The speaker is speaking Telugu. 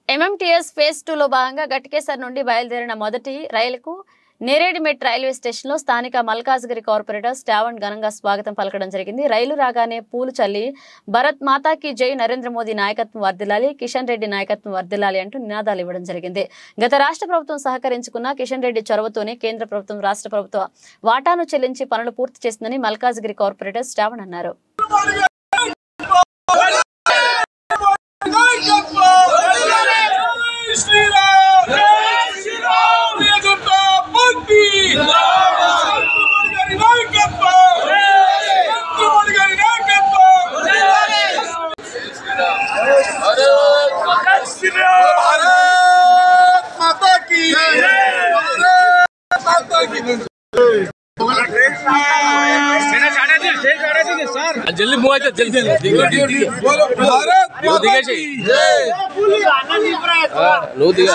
ఎంఎంటీఎస్ ఫేజ్ టూలో భాగంగా గట్కేసర్ నుండి బయలుదేరిన మొదటి రైలుకు నేరేడిమెట్ రైల్వే స్టేషన్లో స్థానిక మల్కాజ్గిరి కార్పొరేటర్ స్టావన్ ఘనంగా స్వాగతం పలకడం జరిగింది రైలు రాగానే పూలు చల్లి భరత్ మాతాకి జై నరేంద్ర మోదీ నాయకత్వం వర్దిల్లాలి కిషన్ రెడ్డి నాయకత్వం వర్దిల్లాలి అంటూ నినాదాలు ఇవ్వడం జరిగింది గత రాష్ట్ర ప్రభుత్వం సహకరించుకున్న కిషన్ రెడ్డి చొరవతోనే కేంద్ర ప్రభుత్వం రాష్ట్ర ప్రభుత్వ వాటాను చెల్లించి పనులు పూర్తి చేసిందని మల్కాజ్గిరి కార్పొరేటర్ స్టావన్ అన్నారు జల్దీ మూవ్ అయితే జల్దీ దిగు దిగు దిగు నువ్వు దిగేసి నువ్వు దిగ